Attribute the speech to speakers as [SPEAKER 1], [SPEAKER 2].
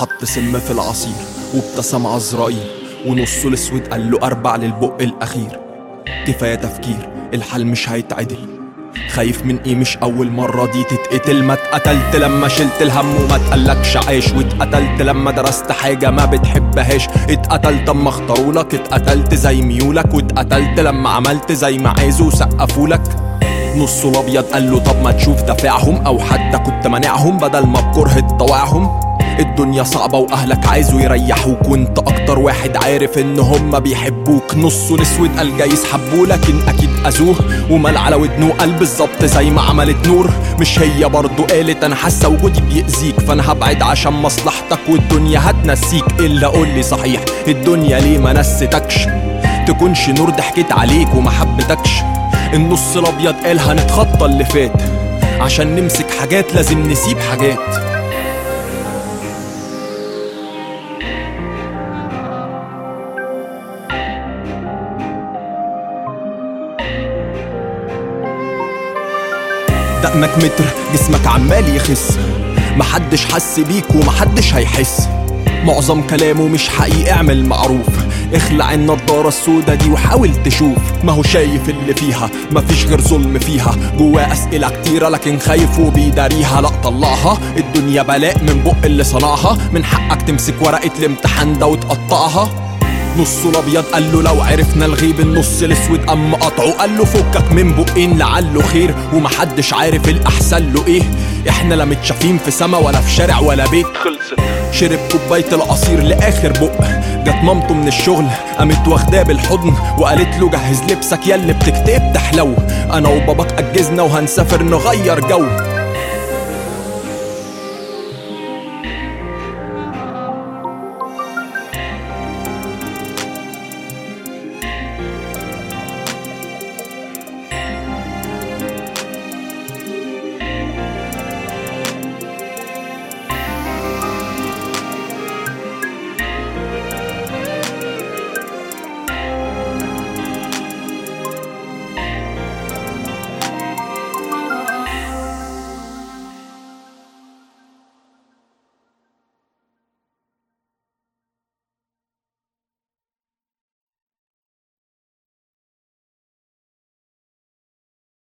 [SPEAKER 1] حط سم في العصير وابتسم عزرائيل ونصه الاسود قال له اربع للبق الاخير كفايه تفكير الحال مش هيتعدل خايف من ايه مش اول مرة دي تتقتل ما اتقتلت لما شلت الهم وما تقلكش عيش واتقتلت لما درست حاجة ما بتحبهاش اتقتلت اما اختارولك اتقتلت زي ميولك واتقتلت لما عملت زي ما عايزوا وسقفولك نصه الابيض قال له طب ما تشوف دافعهم او حتى كنت مانعهم بدل ما بكره تطوعهم الدنيا صعبة واهلك عايزوا يريحوك وانت اكتر واحد عارف ان هما بيحبوك نصه الاسود قال جاي يسحبوه لكن اكيد اذوه ومال على ودنه قال بالظبط زي ما عملت نور مش هي برضه قالت انا حاسه وجودي بيأذيك فانا هبعد عشان مصلحتك والدنيا هتنسيك الا قولي صحيح الدنيا ليه ما نستكش تكونش نور ضحكت عليك وما حبتكش النص الابيض قال هنتخطى اللي فات عشان نمسك حاجات لازم نسيب حاجات دقنك متر جسمك عمال يخس محدش حس بيك ومحدش هيحس معظم كلامه مش حقيقي اعمل معروف اخلع النضارة السودا دي وحاول تشوف ما هو شايف اللي فيها مفيش غير ظلم فيها جواه اسئلة كتيرة لكن خايف وبيداريها لا طلعها الدنيا بلاء من بق اللي صنعها من حقك تمسك ورقة الامتحان ده وتقطعها نصه الابيض قال له لو عرفنا الغيب النص الاسود قام قطعه قال له فكك من بقين لعله خير ومحدش عارف الاحسن له ايه احنا لا متشافين في سما ولا في شارع ولا بيت
[SPEAKER 2] خلصت
[SPEAKER 1] شرب كوباية العصير لآخر بق جت مامته من الشغل قامت واخداه بالحضن وقالت له جهز لبسك ياللي بتكتئب تحلو أنا وباباك أجزنا وهنسافر نغير جو